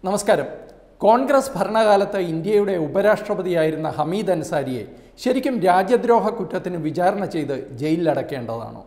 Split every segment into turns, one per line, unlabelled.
നമസ്കാരം കോൺഗ്രസ് ഭരണകാലത്ത് ഇന്ത്യയുടെ ഉപരാഷ്ട്രപതിയായിരുന്ന ഹമീദ് അൻസാരിയെ ശരിക്കും രാജ്യദ്രോഹ കുറ്റത്തിന് വിചാരണ ചെയ്ത് ജയിലിലടക്കേണ്ടതാണോ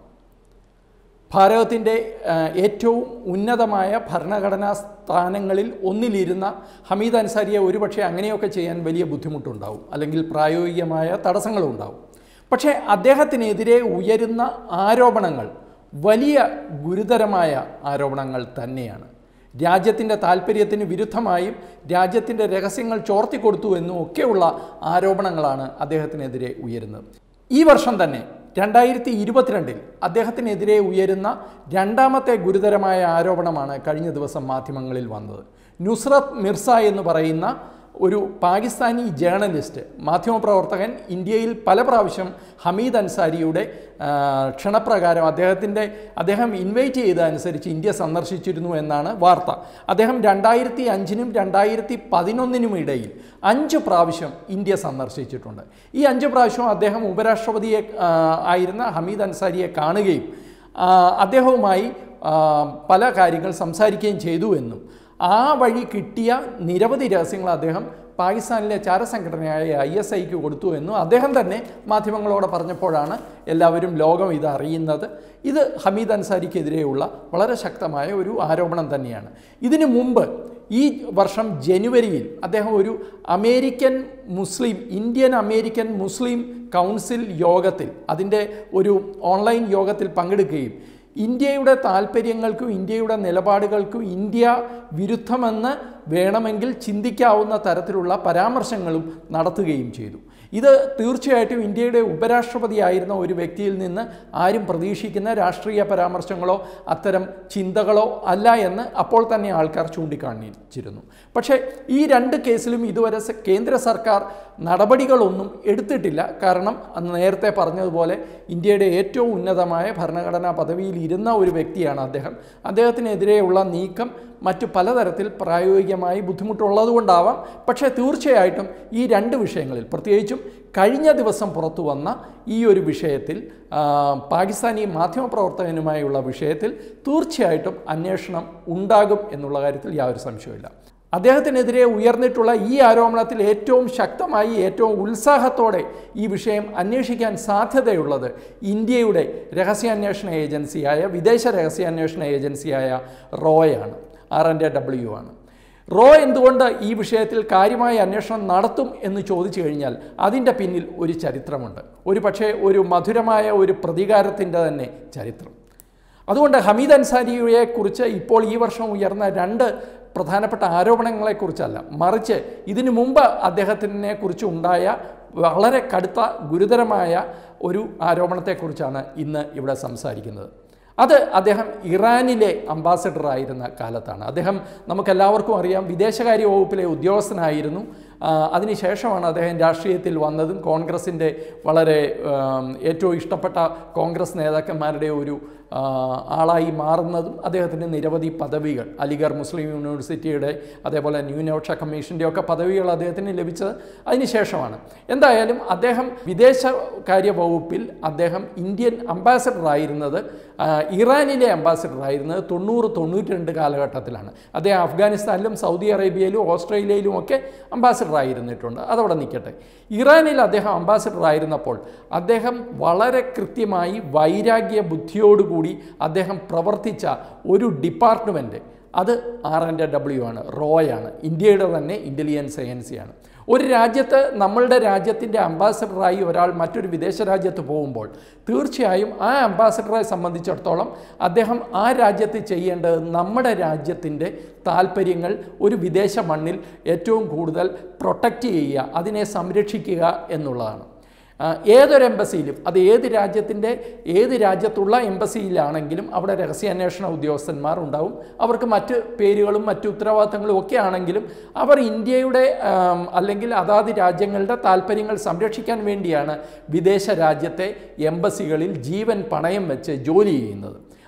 ഭാരതത്തിൻ്റെ ആ, ഏറ്റവും ഉന്നതമായ ഭരണഘടനാ സ്ഥാനങ്ങളിൽ ഒന്നിലിരുന്ന ഹമീദ് അൻസാരിയെ ഒരുപക്ഷെ അങ്ങനെയൊക്കെ ചെയ്യാൻ വലിയ ബുദ്ധിമുട്ടുണ്ടാവും അല്ലെങ്കിൽ പ്രായോഗികമായ തടസ്സങ്ങളും ഉണ്ടാവും പക്ഷേ അദ്ദേഹത്തിനെതിരെ ഉയരുന്ന ആരോപണങ്ങൾ വലിയ ഗുരുതരമായ ആരോപണങ്ങൾ തന്നെയാണ് രാജ്യത്തിൻ്റെ താല്പര്യത്തിന് വിരുദ്ധമായും രാജ്യത്തിൻ്റെ രഹസ്യങ്ങൾ ചോർത്തിക്കൊടുത്തു എന്നും ഒക്കെയുള്ള ആരോപണങ്ങളാണ് അദ്ദേഹത്തിനെതിരെ ഉയരുന്നത് ഈ വർഷം തന്നെ രണ്ടായിരത്തി ഇരുപത്തിരണ്ടിൽ അദ്ദേഹത്തിനെതിരെ ഉയരുന്ന രണ്ടാമത്തെ ഗുരുതരമായ ആരോപണമാണ് കഴിഞ്ഞ ദിവസം മാധ്യമങ്ങളിൽ വന്നത് നുസ്രത്ത് മിർസ എന്ന് പറയുന്ന ഒരു പാകിസ്ഥാനി ജേർണലിസ്റ്റ് മാധ്യമപ്രവർത്തകൻ ഇന്ത്യയിൽ പല പ്രാവശ്യം ഹമീദ് അൻസാരിയുടെ ആ, ക്ഷണപ്രകാരം അദ്ദേഹത്തിൻ്റെ അദ്ദേഹം ഇൻവൈറ്റ് ചെയ്ത അനുസരിച്ച് ഇന്ത്യ സന്ദർശിച്ചിരുന്നു എന്നാണ് വാർത്ത അദ്ദേഹം രണ്ടായിരത്തി അഞ്ചിനും രണ്ടായിരത്തി പതിനൊന്നിനും ഇടയിൽ അഞ്ച് പ്രാവശ്യം ഇന്ത്യ സന്ദർശിച്ചിട്ടുണ്ട് ഈ അഞ്ച് പ്രാവശ്യം അദ്ദേഹം ഉപരാഷ്ട്രപതിയെ ആ, ആയിരുന്ന ഹമീദ് അൻസാരിയെ കാണുകയും ആ, അദ്ദേഹവുമായി ആ, പല കാര്യങ്ങൾ സംസാരിക്കുകയും ചെയ്തു എന്നും ആ വഴി കിട്ടിയ നിരവധി രഹസ്യങ്ങൾ അദ്ദേഹം പാകിസ്ഥാനിലെ ചാരസംഘടനയായ ഐ എസ് ഐക്ക് കൊടുത്തു എന്നും അദ്ദേഹം തന്നെ മാധ്യമങ്ങളോട് പറഞ്ഞപ്പോഴാണ് എല്ലാവരും ലോകം ഇത് അറിയുന്നത് ഇത് ഹമീദ് അൻസാരിക്കെതിരെയുള്ള വളരെ ശക്തമായ ഒരു ആരോപണം തന്നെയാണ് ഇതിനു മുമ്പ് ഈ വർഷം ജനുവരിയിൽ അദ്ദേഹം ഒരു American Muslim Indian American Muslim Council യോഗത്തിൽ അതിൻ്റെ ഒരു ഓൺലൈൻ യോഗത്തിൽ പങ്കെടുക്കുകയും ഇന്ത്യയുടെ താല്പര്യങ്ങൾക്കും ഇന്ത്യയുടെ നിലപാടുകൾക്കും ഇന്ത്യ വിരുദ്ധമെന്ന് വേണമെങ്കിൽ ചിന്തിക്കാവുന്ന തരത്തിലുള്ള പരാമർശങ്ങളും നടത്തുകയും ചെയ്തു ഇത് തീർച്ചയായിട്ടും ഇന്ത്യയുടെ ഉപരാഷ്ട്രപതിയായിരുന്ന ഒരു വ്യക്തിയിൽ നിന്ന് ആരും പ്രതീക്ഷിക്കുന്ന രാഷ്ട്രീയ പരാമർശങ്ങളോ അത്തരം ചിന്തകളോ അല്ല എന്ന് അപ്പോൾ തന്നെ ആൾക്കാർ ചൂണ്ടിക്കാണിച്ചിരുന്നു പക്ഷേ ഈ രണ്ട് കേസിലും ഇതുവരെ സ- കേന്ദ്ര സർക്കാർ നടപടികളൊന്നും എടുത്തിട്ടില്ല കാരണം അന്ന് നേരത്തെ പറഞ്ഞതുപോലെ ഇന്ത്യയുടെ ഏറ്റവും ഉന്നതമായ ഭരണഘടനാ പദവിയിൽ ഇരുന്ന ഒരു വ്യക്തിയാണ് അദ്ദേഹം അദ്ദേഹത്തിനെതിരെയുള്ള നീക്കം മറ്റു പലതരത്തിൽ പ്രായോഗികമായി ബുദ്ധിമുട്ടുള്ളതുകൊണ്ടാവാം പക്ഷേ തീർച്ചയായിട്ടും ഈ രണ്ട് വിഷയങ്ങളിൽ പ്രത്യേകിച്ചും കഴിഞ്ഞ ദിവസം പുറത്തു വന്ന ഈ ഒരു വിഷയത്തിൽ ആ, പാകിസ്ഥാനി മാധ്യമപ്രവർത്തകനുമായുള്ള വിഷയത്തിൽ തീർച്ചയായിട്ടും അന്വേഷണം ഉണ്ടാകും എന്നുള്ള കാര്യത്തിൽ യാതൊരു സംശയമില്ല അദ്ദേഹത്തിനെതിരെ ഉയർന്നിട്ടുള്ള ഈ ആരോപണത്തിൽ ഏറ്റവും ശക്തമായി ഏറ്റവും ഉത്സാഹത്തോടെ ഈ വിഷയം അന്വേഷിക്കാൻ സാധ്യതയുള്ളത് ഇന്ത്യയുടെ രഹസ്യാന്വേഷണ ഏജൻസിയായ വിദേശ രഹസ്യാന്വേഷണ ഏജൻസിയായ റോയാണ് ആർ എൻ ഡബ്ല്യു ആണ് റോ എന്തുകൊണ്ട് ഈ വിഷയത്തിൽ കാര്യമായ അന്വേഷണം നടത്തും എന്ന് ചോദിച്ചു കഴിഞ്ഞാൽ അതിൻ്റെ പിന്നിൽ ഒരു ചരിത്രമുണ്ട് ഒരു പക്ഷേ ഒരു മധുരമായ ഒരു പ്രതികാരത്തിൻ്റെ തന്നെ ചരിത്രം അതുകൊണ്ട് ഹമീദ് അൻസാരിയെ കുറിച്ച് ഇപ്പോൾ ഈ വർഷം ഉയർന്ന രണ്ട് പ്രധാനപ്പെട്ട ആരോപണങ്ങളെക്കുറിച്ചല്ല മറിച്ച് ഇതിനു മുമ്പ് അദ്ദേഹത്തിനെ കുറിച്ച് ഉണ്ടായ വളരെ കടുത്ത ഗുരുതരമായ ഒരു ആരോപണത്തെക്കുറിച്ചാണ് ഇന്ന് ഇവിടെ സംസാരിക്കുന്നത് അത് അദ്ദേഹം ഇറാനിലെ അംബാസഡർ ആയിരുന്ന കാലത്താണ് അദ്ദേഹം നമുക്കെല്ലാവർക്കും അറിയാം വിദേശകാര്യ വകുപ്പിലെ ഉദ്യോഗസ്ഥനായിരുന്നു ആ, അതിനുശേഷമാണ് അദ്ദേഹം രാഷ്ട്രീയത്തിൽ വന്നതും കോൺഗ്രസിൻ്റെ വളരെ ആം, ഏറ്റവും ഇഷ്ടപ്പെട്ട കോൺഗ്രസ് നേതാക്കന്മാരുടെ ഒരു ആ, ആളായി മാറുന്നതും അദ്ദേഹത്തിൻ്റെ നിരവധി പദവികൾ അലിഗർ മുസ്ലിം യൂണിവേഴ്സിറ്റിയുടെ അതേപോലെ ന്യൂനപക്ഷ കമ്മീഷൻ്റെ ഒക്കെ പദവികൾ അദ്ദേഹത്തിന് ലഭിച്ചത് അതിനുശേഷമാണ് എന്തായാലും അദ്ദേഹം വിദേശകാര്യ വകുപ്പിൽ അദ്ദേഹം ഇന്ത്യൻ അംബാസഡർ ആയിരുന്നത് ആ, ഇറാനിലെ അംബാസഡർ ആയിരുന്നത് തൊണ്ണൂറ് തൊണ്ണൂറ്റി രണ്ട് കാലഘട്ടത്തിലാണ് അദ്ദേഹം അഫ്ഗാനിസ്ഥാനിലും സൗദി അറേബ്യയിലും ഓസ്ട്രേലിയയിലും ഒക്കെ അംബാസഡർ ആയിരുന്നിട്ടുണ്ട് അതവിടെ നിൽക്കട്ടെ ഇറാനിൽ അദ്ദേഹം അംബാസഡർ ആയിരുന്നപ്പോൾ അദ്ദേഹം വളരെ കൃത്യമായി വൈരാഗ്യ ബുദ്ധിയോടുകൂടി അദ്ദേഹം പ്രവർത്തിച്ച ഒരു ഡിപ്പാർട്ട്മെൻറ്റ് അത് ആർ എൻ ഡബ്ല്യു ആണ് റോയാണ് ഇന്ത്യയുടെ തന്നെ ഇൻ്റലിജൻസ് ഏജൻസിയാണ് ഒരു രാജ്യത്ത് നമ്മളുടെ രാജ്യത്തിൻ്റെ അംബാസഡറായി ഒരാൾ മറ്റൊരു വിദേശ രാജ്യത്ത് പോകുമ്പോൾ തീർച്ചയായും ആ അംബാസഡറെ സംബന്ധിച്ചിടത്തോളം അദ്ദേഹം ആ രാജ്യത്ത് ചെയ്യേണ്ടത് നമ്മുടെ രാജ്യത്തിൻ്റെ താല്പര്യങ്ങൾ ഒരു വിദേശ മണ്ണിൽ ഏറ്റവും കൂടുതൽ പ്രൊട്ടക്റ്റ് ചെയ്യുക അതിനെ സംരക്ഷിക്കുക എന്നുള്ളതാണ് ആ, ഏതൊരു എംബസിയിലും അത് ഏത് രാജ്യത്തിൻ്റെ ഏത് രാജ്യത്തുള്ള എംബസിയിലാണെങ്കിലും അവിടെ രഹസ്യാന്വേഷണ ഉദ്യോഗസ്ഥന്മാർ ഉണ്ടാവും അവർക്ക് മറ്റ് പേരുകളും മറ്റ് ഉത്തരവാദിത്തങ്ങളും ഒക്കെ ആണെങ്കിലും അവർ ഇന്ത്യയുടെ ആം, അല്ലെങ്കിൽ അതാത് രാജ്യങ്ങളുടെ താല്പര്യങ്ങൾ സംരക്ഷിക്കാൻ വേണ്ടിയാണ് വിദേശ രാജ്യത്തെ എംബസികളിൽ ജീവൻ പണയം വെച്ച് ജോലി ചെയ്യുന്നത്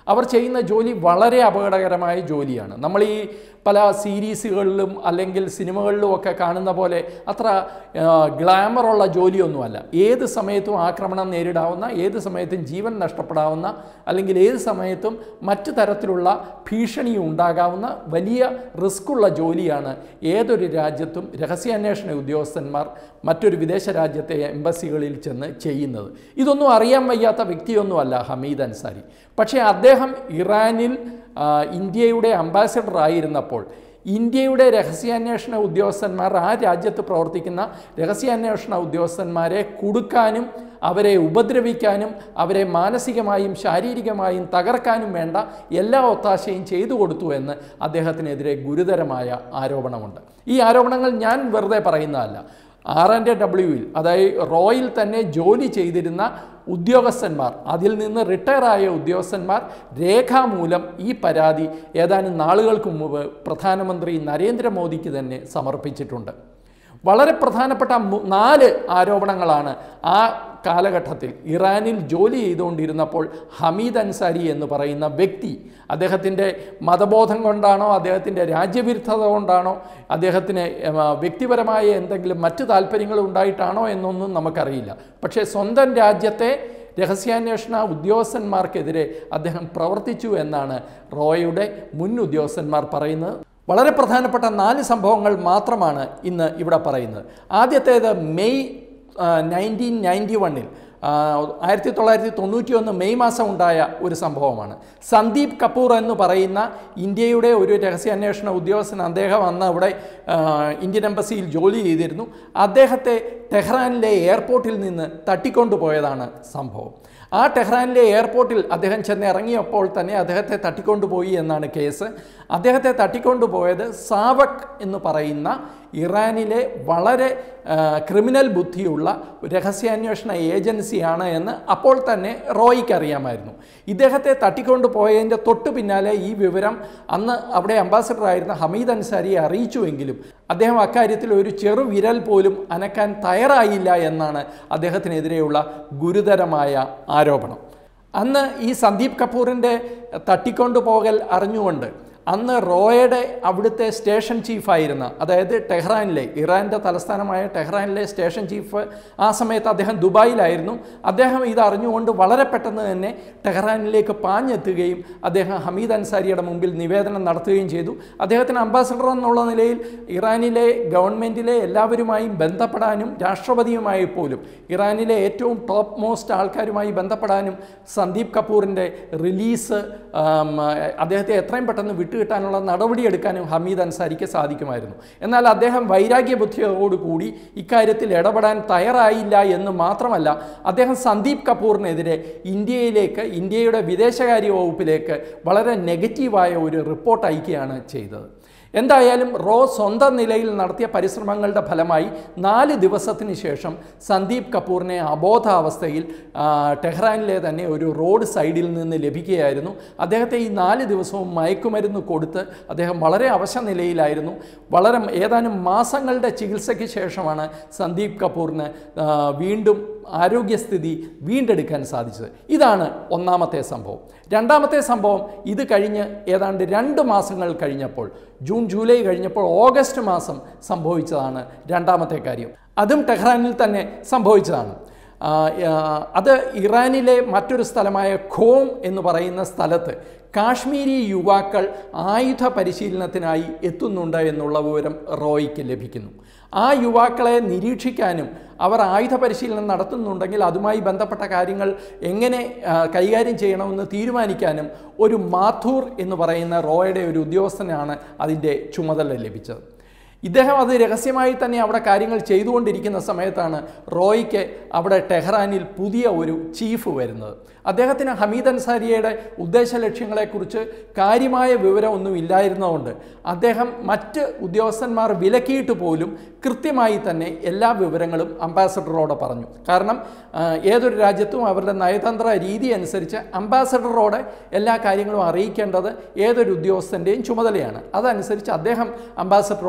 അവർ ചെയ്യുന്ന ജോലി വളരെ അപകടകരമായ ജോലിയാണ് നമ്മൾ ഈ പല സീരീസുകളിലും അല്ലെങ്കിൽ സിനിമകളിലും ഒക്കെ കാണുന്ന പോലെ അത്ര ഗ്ലാമറുള്ള ജോലിയൊന്നുമല്ല ഏത് സമയത്തും ആക്രമണം നേരിടാവുന്ന ഏത് സമയത്തും ജീവൻ നഷ്ടപ്പെടാവുന്ന അല്ലെങ്കിൽ ഏത് സമയത്തും മറ്റു തരത്തിലുള്ള ഭീഷണി ഉണ്ടാകാവുന്ന വലിയ റിസ്ക്കുള്ള ജോലിയാണ് ഏതൊരു രാജ്യത്തും രഹസ്യാന്വേഷണ ഉദ്യോഗസ്ഥന്മാർ മറ്റൊരു വിദേശ രാജ്യത്തെ എംബസികളിൽ ചെന്ന് ചെയ്യുന്നത് ഇതൊന്നും അറിയാൻ വയ്യാത്ത വ്യക്തിയൊന്നുമല്ല ഹമീദ് അൻസാരി പക്ഷേ അദ്ദേഹം ഇറാനിൽ ആ, ഇന്ത്യയുടെ അംബാസഡർ ആയിരുന്നപ്പോൾ ഇന്ത്യയുടെ രഹസ്യാന്വേഷണ ഉദ്യോഗസ്ഥന്മാർ ആ രാജ്യത്ത് പ്രവർത്തിക്കുന്ന രഹസ്യാന്വേഷണ ഉദ്യോഗസ്ഥന്മാരെ കുടുക്കാനും അവരെ ഉപദ്രവിക്കാനും അവരെ മാനസികമായും ശാരീരികമായും തകർക്കാനും വേണ്ട എല്ലാ ഒത്താശയും ചെയ്തു കൊടുത്തു എന്ന് അദ്ദേഹത്തിനെതിരെ ഗുരുതരമായ ആരോപണമുണ്ട് ഈ ആരോപണങ്ങൾ ഞാൻ വെറുതെ പറയുന്നതല്ല ആർ ആൻഡ് ഡബ്ല്യുവിൽ അതായത് റോയിൽ തന്നെ ജോലി ചെയ്തിരുന്ന ഉദ്യോഗസ്ഥന്മാർ അതിൽ നിന്ന് റിട്ടയറായ ഉദ്യോഗസ്ഥന്മാർ രേഖാമൂലം ഈ പരാതി ഏതാനും നാളുകൾക്ക് മുമ്പ് പ്രധാനമന്ത്രി നരേന്ദ്രമോദിക്ക് തന്നെ സമർപ്പിച്ചിട്ടുണ്ട് വളരെ പ്രധാനപ്പെട്ട മു- നാല് ആരോപണങ്ങളാണ് ആ കാലഘട്ടത്തിൽ ഇറാനിൽ ജോലി ചെയ്തുകൊണ്ടിരുന്നപ്പോൾ ഹമീദ് അൻസാരി എന്ന് പറയുന്ന വ്യക്തി അദ്ദേഹത്തിൻ്റെ മതബോധം കൊണ്ടാണോ അദ്ദേഹത്തിൻ്റെ രാജ്യവിരുദ്ധത കൊണ്ടാണോ അദ്ദേഹത്തിന് ഉം, വ്യക്തിപരമായ എന്തെങ്കിലും മറ്റ് താല്പര്യങ്ങൾ ഉണ്ടായിട്ടാണോ എന്നൊന്നും നമുക്കറിയില്ല പക്ഷേ സ്വന്തം രാജ്യത്തെ രഹസ്യാന്വേഷണ ഉദ്യോഗസ്ഥന്മാർക്കെതിരെ അദ്ദേഹം പ്രവർത്തിച്ചു എന്നാണ് റോയുടെ മുൻ ഉദ്യോഗസ്ഥന്മാർ പറയുന്നത് വളരെ പ്രധാനപ്പെട്ട നാല് സംഭവങ്ങൾ മാത്രമാണ് ഇന്ന് ഇവിടെ പറയുന്നത് ആദ്യത്തേത് മെയ് നയൻറ്റീൻ നയൻറ്റി വണ്ണിൽ ആയിരത്തി തൊള്ളായിരത്തി തൊണ്ണൂറ്റി ഒന്ന് മെയ് മാസം ഉണ്ടായ ഒരു സംഭവമാണ് സന്ദീപ് കപൂർ എന്ന് പറയുന്ന ഇന്ത്യയുടെ ഒരു രഹസ്യാന്വേഷണ ഉദ്യോഗസ്ഥൻ അദ്ദേഹം അന്ന് അവിടെ ആ, ഇന്ത്യൻ എംബസിയിൽ ജോലി ചെയ്തിരുന്നു അദ്ദേഹത്തെ ടെഹ്റാനിലെ എയർപോർട്ടിൽ നിന്ന് തട്ടിക്കൊണ്ടുപോയതാണ് സംഭവം ആ ടെഹ്റാനിലെ എയർപോർട്ടിൽ അദ്ദേഹം ചെന്ന് ഇറങ്ങിയപ്പോൾ തന്നെ അദ്ദേഹത്തെ തട്ടിക്കൊണ്ടുപോയി എന്നാണ് കേസ് അദ്ദേഹത്തെ തട്ടിക്കൊണ്ടുപോയത് സാവക് എന്ന് പറയുന്ന ഇറാനിലെ വളരെ ആ, ക്രിമിനൽ ബുദ്ധിയുള്ള രഹസ്യാന്വേഷണ ഏജൻസിയാണ് എന്ന് അപ്പോൾ തന്നെ റോയിക്ക് അറിയാമായിരുന്നു ഇദ്ദേഹത്തെ തട്ടിക്കൊണ്ടുപോയതിൻ്റെ തൊട്ടു പിന്നാലെ ഈ വിവരം അന്ന് അവിടെ അംബാസഡർ ആയിരുന്ന ഹമീദ് അൻസാരിയെ അറിയിച്ചുവെങ്കിലും അദ്ദേഹം അക്കാര്യത്തിൽ ഒരു ചെറു വിരൽ പോലും അനക്കാൻ തയ്യാറായില്ല എന്നാണ് അദ്ദേഹത്തിനെതിരെയുള്ള ഗുരുതരമായ ആരോപണം അന്ന് ഈ സന്ദീപ് കപൂറിൻ്റെ തട്ടിക്കൊണ്ടുപോകൽ അറിഞ്ഞുകൊണ്ട് അന്ന് റോയുടെ അവിടുത്തെ സ്റ്റേഷൻ ചീഫായിരുന്ന അതായത് ടെഹ്റാനിലെ ഇറാൻ്റെ തലസ്ഥാനമായ ടെഹ്റാനിലെ സ്റ്റേഷൻ ചീഫ് ആ സമയത്ത് അദ്ദേഹം ദുബായിലായിരുന്നു അദ്ദേഹം ഇത് അറിഞ്ഞുകൊണ്ട് വളരെ പെട്ടെന്ന് തന്നെ ടെഹ്റാനിലേക്ക് പാഞ്ഞെത്തുകയും അദ്ദേഹം ഹമീദ് അൻസാരിയുടെ മുമ്പിൽ നിവേദനം നടത്തുകയും ചെയ്തു അദ്ദേഹത്തിന് അംബാസഡർ എന്നുള്ള നിലയിൽ ഇറാനിലെ ഗവൺമെൻറ്റിലെ എല്ലാവരുമായും ബന്ധപ്പെടാനും രാഷ്ട്രപതിയുമായി പോലും ഇറാനിലെ ഏറ്റവും ടോപ്പ് മോസ്റ്റ് ആൾക്കാരുമായി ബന്ധപ്പെടാനും സന്ദീപ് കപൂറിൻ്റെ റിലീസ് ആം, അദ്ദേഹത്തെ എത്രയും പെട്ടെന്ന് വിട്ടുകിട്ടാനുള്ള നടപടിയെടുക്കാനും ഹമീദ് അൻസാരിക്ക് സാധിക്കുമായിരുന്നു എന്നാൽ അദ്ദേഹം വൈരാഗ്യ ബുദ്ധിയോടുകൂടി ഇക്കാര്യത്തിൽ ഇടപെടാൻ തയ്യാറായില്ല എന്ന് മാത്രമല്ല അദ്ദേഹം സന്ദീപ് കപൂറിനെതിരെ ഇന്ത്യയിലേക്ക് ഇന്ത്യയുടെ വിദേശകാര്യ വകുപ്പിലേക്ക് വളരെ നെഗറ്റീവായ ഒരു റിപ്പോർട്ട് അയക്കുകയാണ് ചെയ്തത് എന്തായാലും റോ സ്വന്തം നിലയിൽ നടത്തിയ പരിശ്രമങ്ങളുടെ ഫലമായി നാല് ദിവസത്തിന് ശേഷം സന്ദീപ് കപൂറിനെ അബോധാവസ്ഥയിൽ ആ, ടെഹ്റാനിലെ തന്നെ ഒരു റോഡ് സൈഡിൽ നിന്ന് ലഭിക്കുകയായിരുന്നു അദ്ദേഹത്തെ ഈ നാല് ദിവസവും മയക്കുമരുന്ന് കൊടുത്ത് അദ്ദേഹം വളരെ അവശ നിലയിലായിരുന്നു വളരെ ഏതാനും മാസങ്ങളുടെ ചികിത്സയ്ക്ക് ശേഷമാണ് സന്ദീപ് കപൂറിന് ആ, വീണ്ടും ആരോഗ്യസ്ഥിതി വീണ്ടെടുക്കാൻ സാധിച്ചത് ഇതാണ് ഒന്നാമത്തെ സംഭവം രണ്ടാമത്തെ സംഭവം ഇത് കഴിഞ്ഞ് ഏതാണ്ട് രണ്ട് മാസങ്ങൾ കഴിഞ്ഞപ്പോൾ ജൂൺ ജൂലൈ കഴിഞ്ഞപ്പോൾ ഓഗസ്റ്റ് മാസം സംഭവിച്ചതാണ് രണ്ടാമത്തെ കാര്യം അതും ടെഹ്റാനിൽ തന്നെ സംഭവിച്ചതാണ് ആ, ആ, അത് ഇറാനിലെ മറ്റൊരു സ്ഥലമായ ഖോം എന്ന് പറയുന്ന സ്ഥലത്ത് കാശ്മീരി യുവാക്കൾ ആയുധ പരിശീലനത്തിനായി എത്തുന്നുണ്ട് എന്നുള്ള വിവരം റോയ്ക്ക് ലഭിക്കുന്നു ആ യുവാക്കളെ നിരീക്ഷിക്കാനും അവർ ആയുധ പരിശീലനം നടത്തുന്നുണ്ടെങ്കിൽ അതുമായി ബന്ധപ്പെട്ട കാര്യങ്ങൾ എങ്ങനെ ആ, കൈകാര്യം ചെയ്യണമെന്ന് തീരുമാനിക്കാനും ഒരു മാഥൂർ എന്ന് പറയുന്ന റോയുടെ ഒരു ഉദ്യോഗസ്ഥനാണ് അതിൻ്റെ ചുമതല ലഭിച്ചത് ഇദ്ദേഹം അത് രഹസ്യമായി തന്നെ അവിടെ കാര്യങ്ങൾ ചെയ്തുകൊണ്ടിരിക്കുന്ന സമയത്താണ് റോയ്ക്ക് അവിടെ ടെഹ്റാനിൽ പുതിയ ഒരു ചീഫ് വരുന്നത് അദ്ദേഹത്തിന് ഹമീദ് അൻസാരിയുടെ ഉദ്ദേശ ലക്ഷ്യങ്ങളെക്കുറിച്ച് കാര്യമായ വിവരമൊന്നും ഇല്ലായിരുന്നതുകൊണ്ട് അദ്ദേഹം മറ്റ് ഉദ്യോഗസ്ഥന്മാർ വിലക്കിയിട്ട് പോലും കൃത്യമായി തന്നെ എല്ലാ വിവരങ്ങളും അംബാസഡറോട് പറഞ്ഞു കാരണം ആ, ഏതൊരു രാജ്യത്തും അവരുടെ നയതന്ത്ര രീതി അനുസരിച്ച് അംബാസഡറോട് എല്ലാ കാര്യങ്ങളും അറിയിക്കേണ്ടത് ഏതൊരു ഉദ്യോഗസ്ഥൻ്റെയും ചുമതലയാണ് അതനുസരിച്ച് അദ്ദേഹം അംബാസഡറോട് ഇങ്ങനെ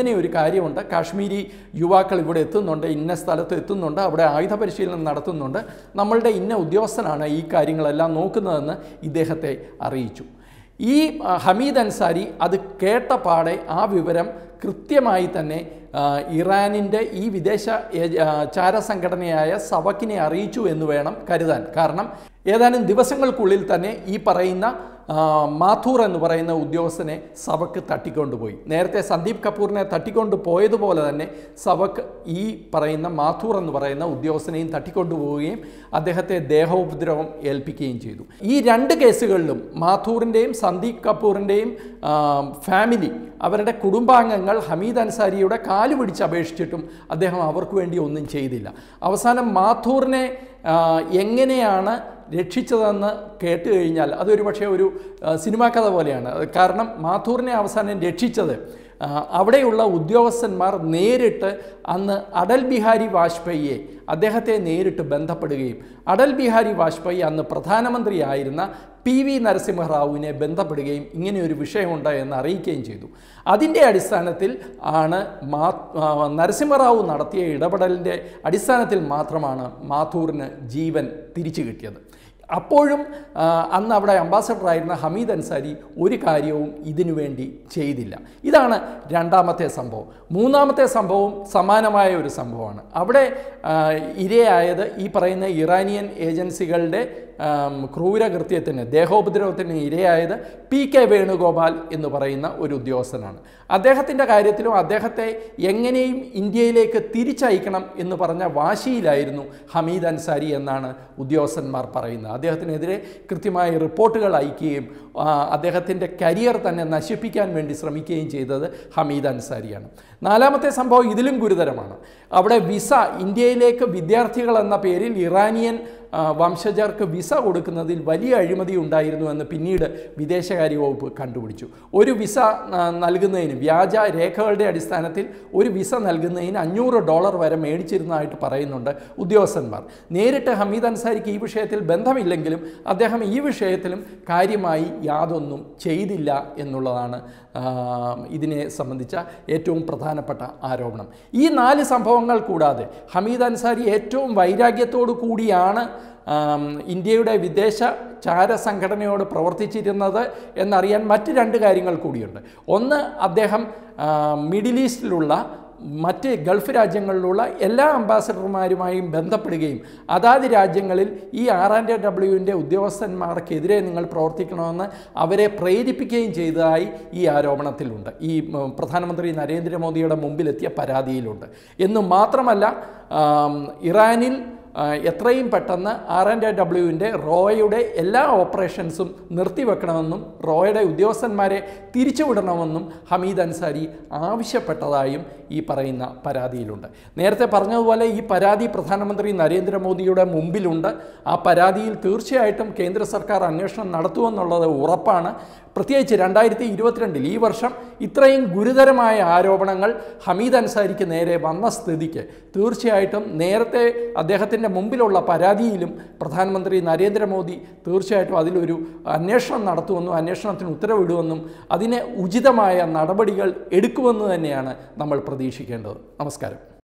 ഇങ്ങനെ ഒരു കാര്യമുണ്ട് കാശ്മീരി യുവാക്കൾ ഇവിടെ എത്തുന്നുണ്ട് ഇന്ന സ്ഥലത്ത് എത്തുന്നുണ്ട് അവിടെ ആയുധ പരിശീലനം നടത്തുന്നുണ്ട് നമ്മളുടെ ഇന്ന ഉദ്യോഗസ്ഥനാണ് ഈ കാര്യങ്ങളെല്ലാം നോക്കുന്നതെന്ന് ഇദ്ദേഹത്തെ അറിയിച്ചു ഈ ആ, ഹമീദ് അൻസാരി അത് കേട്ട പാടെ ആ വിവരം കൃത്യമായി തന്നെ ആ, ഇറാനിൻ്റെ ഈ വിദേശ ഏജ- ആ, ചാരസംഘടനയായ സവക്കിനെ അറിയിച്ചു എന്ന് വേണം കരുതാൻ കാരണം ഏതാനും ദിവസങ്ങൾക്കുള്ളിൽ തന്നെ ഈ പറയുന്ന ആ, മാഥൂർ എന്ന് പറയുന്ന ഉദ്യോഗസ്ഥനെ സവക്ക് തട്ടിക്കൊണ്ടുപോയി നേരത്തെ സന്ദീപ് കപൂറിനെ തട്ടിക്കൊണ്ട് പോയതുപോലെ തന്നെ സവക്ക് ഈ പറയുന്ന മാഥൂർ എന്ന് പറയുന്ന ഉദ്യോഗസ്ഥനെയും തട്ടിക്കൊണ്ടുപോവുകയും അദ്ദേഹത്തെ ദേഹോപദ്രവം ഏൽപ്പിക്കുകയും ചെയ്തു ഈ രണ്ട് കേസുകളിലും മാഥൂറിൻ്റെയും സന്ദീപ് കപൂറിൻ്റെയും ആ, ഫാമിലി അവരുടെ കുടുംബാംഗങ്ങൾ ഹമീദ് അൻസാരിയുടെ കാല് പിടിച്ച് അപേക്ഷിച്ചിട്ടും അദ്ദേഹം അവർക്ക് വേണ്ടി ഒന്നും ചെയ്തില്ല അവസാനം മാഥൂറിനെ ആ, എങ്ങനെയാണ് രക്ഷിച്ചതെന്ന് കേട്ട് കഴിഞ്ഞാൽ അതൊരു പക്ഷേ ഒരു ആ, സിനിമാ കഥ പോലെയാണ് അത് കാരണം മാഥൂറിനെ അവസാനം രക്ഷിച്ചത് ആ, അവിടെയുള്ള ഉദ്യോഗസ്ഥന്മാർ നേരിട്ട് അന്ന് അടൽ ബിഹാരി വാജ്പേയിയെ അദ്ദേഹത്തെ നേരിട്ട് ബന്ധപ്പെടുകയും അടൽ ബിഹാരി വാജ്പേയി അന്ന് പ്രധാനമന്ത്രിയായിരുന്ന പി വി നരസിംഹറാവുവിനെ ബന്ധപ്പെടുകയും ഇങ്ങനെ ഒരു വിഷയമുണ്ട് എന്ന് അറിയിക്കുകയും ചെയ്തു അതിൻ്റെ അടിസ്ഥാനത്തിൽ ആണ് മാ ആ, നരസിംഹറാവു നടത്തിയ ഇടപെടലിൻ്റെ അടിസ്ഥാനത്തിൽ മാത്രമാണ് മാഥൂറിന് ജീവൻ തിരിച്ചു കിട്ടിയത് അപ്പോഴും ആ, അന്ന് അവിടെ അംബാസഡറായിരുന്ന ഹമീദ് അൻസാരി ഒരു കാര്യവും ഇതിനു വേണ്ടി ചെയ്തില്ല ഇതാണ് രണ്ടാമത്തെ സംഭവം മൂന്നാമത്തെ സംഭവം സമാനമായ ഒരു സംഭവമാണ് അവിടെ ആ, ഇരയായത് ഈ പറയുന്ന ഇറാനിയൻ ഏജൻസികളുടെ ആം, ക്രൂരകൃത്യത്തിന് ദേഹോപദ്രവത്തിന് ഇരയായത് പി കെ വേണുഗോപാൽ എന്ന് പറയുന്ന ഒരു ഉദ്യോഗസ്ഥനാണ് അദ്ദേഹത്തിൻ്റെ കാര്യത്തിലും അദ്ദേഹത്തെ എങ്ങനെയും ഇന്ത്യയിലേക്ക് തിരിച്ചയക്കണം എന്ന് പറഞ്ഞ വാശിയിലായിരുന്നു ഹമീദ് അൻസാരി എന്നാണ് ഉദ്യോഗസ്ഥന്മാർ പറയുന്നത് അദ്ദേഹത്തിനെതിരെ കൃത്യമായ റിപ്പോർട്ടുകൾ അയക്കുകയും ആ, അദ്ദേഹത്തിൻ്റെ കരിയർ തന്നെ നശിപ്പിക്കാൻ വേണ്ടി ശ്രമിക്കുകയും ചെയ്തത് ഹമീദ് അൻസാരിയാണ് നാലാമത്തെ സംഭവം ഇതിലും ഗുരുതരമാണ് അവിടെ വിസ ഇന്ത്യയിലേക്ക് വിദ്യാർത്ഥികൾ എന്ന പേരിൽ ഇറാനിയൻ ആ, വംശജർക്ക് വിസ കൊടുക്കുന്നതിൽ വലിയ അഴിമതി ഉണ്ടായിരുന്നു എന്ന് പിന്നീട് വിദേശകാര്യ വകുപ്പ് കണ്ടുപിടിച്ചു ഒരു വിസ ആ, നൽകുന്നതിന് വ്യാജ രേഖകളുടെ അടിസ്ഥാനത്തിൽ ഒരു വിസ നൽകുന്നതിന് അഞ്ഞൂറ് ഡോളർ വരെ മേടിച്ചിരുന്നതായിട്ട് പറയുന്നുണ്ട് ഉദ്യോഗസ്ഥന്മാർ നേരിട്ട് ഹമീദ് അൻസാരിക്ക് ഈ വിഷയത്തിൽ ബന്ധമില്ലെങ്കിലും അദ്ദേഹം ഈ വിഷയത്തിലും കാര്യമായി യാതൊന്നും ചെയ്തില്ല എന്നുള്ളതാണ് ആ, ഇതിനെ സംബന്ധിച്ച ഏറ്റവും പ്രധാനപ്പെട്ട ആരോപണം ഈ നാല് സംഭവങ്ങൾ കൂടാതെ ഹമീദ് അൻസാരി ഏറ്റവും വൈരാഗ്യത്തോടു കൂടിയാണ് ആം, ഇന്ത്യയുടെ വിദേശ ചാര സംഘടനയോട് പ്രവർത്തിച്ചിരുന്നത് എന്നറിയാൻ മറ്റ് രണ്ട് കാര്യങ്ങൾ കൂടിയുണ്ട് ഒന്ന് അദ്ദേഹം ആ, മിഡിൽ ഈസ്റ്റിലുള്ള മറ്റ് ഗൾഫ് രാജ്യങ്ങളിലുള്ള എല്ലാ അംബാസഡർമാരുമായും ബന്ധപ്പെടുകയും അതാത് രാജ്യങ്ങളിൽ ഈ ആർ ആൻഡ് ഡബ്ല്യുവിൻ്റെ ഉദ്യോഗസ്ഥന്മാർക്കെതിരെ നിങ്ങൾ പ്രവർത്തിക്കണമെന്ന് അവരെ പ്രേരിപ്പിക്കുകയും ചെയ്തതായി ഈ ആരോപണത്തിലുണ്ട് ഈ ഉം, പ്രധാനമന്ത്രി നരേന്ദ്രമോദിയുടെ മുമ്പിലെത്തിയ പരാതിയിലുണ്ട് എന്നു മാത്രമല്ല ആം, ഇറാനിൽ ആ, എത്രയും പെട്ടെന്ന് ആർ ആൻഡ് ഡബ്ല്യുവിൻ്റെ റോയുടെ എല്ലാ ഓപ്പറേഷൻസും നിർത്തിവെക്കണമെന്നും റോയുടെ ഉദ്യോഗസ്ഥന്മാരെ തിരിച്ചുവിടണമെന്നും ഹമീദ് അൻസാരി ആവശ്യപ്പെട്ടതായും ഈ പറയുന്ന പരാതിയിലുണ്ട് നേരത്തെ പറഞ്ഞതുപോലെ ഈ പരാതി പ്രധാനമന്ത്രി നരേന്ദ്രമോദിയുടെ മുമ്പിലുണ്ട് ആ പരാതിയിൽ തീർച്ചയായിട്ടും കേന്ദ്ര സർക്കാർ അന്വേഷണം നടത്തുമെന്നുള്ളത് ഉറപ്പാണ് പ്രത്യേകിച്ച് രണ്ടായിരത്തി ഇരുപത്തിരണ്ടിൽ ഈ വർഷം ഇത്രയും ഗുരുതരമായ ആരോപണങ്ങൾ ഹമീദ് അൻസാരിക്ക് നേരെ വന്ന സ്ഥിതിക്ക് തീർച്ചയായിട്ടും നേരത്തെ അദ്ദേഹത്തിൻ്റെ മുമ്പിലുള്ള പരാതിയിലും പ്രധാനമന്ത്രി നരേന്ദ്രമോദി തീർച്ചയായിട്ടും അതിലൊരു അന്വേഷണം നടത്തുമെന്നും അന്വേഷണത്തിന് ഉത്തരവിടുമെന്നും അതിന് ഉചിതമായ നടപടികൾ എടുക്കുമെന്ന് തന്നെയാണ് നമ്മൾ പ്രതീക്ഷിക്കേണ്ടത് നമസ്കാരം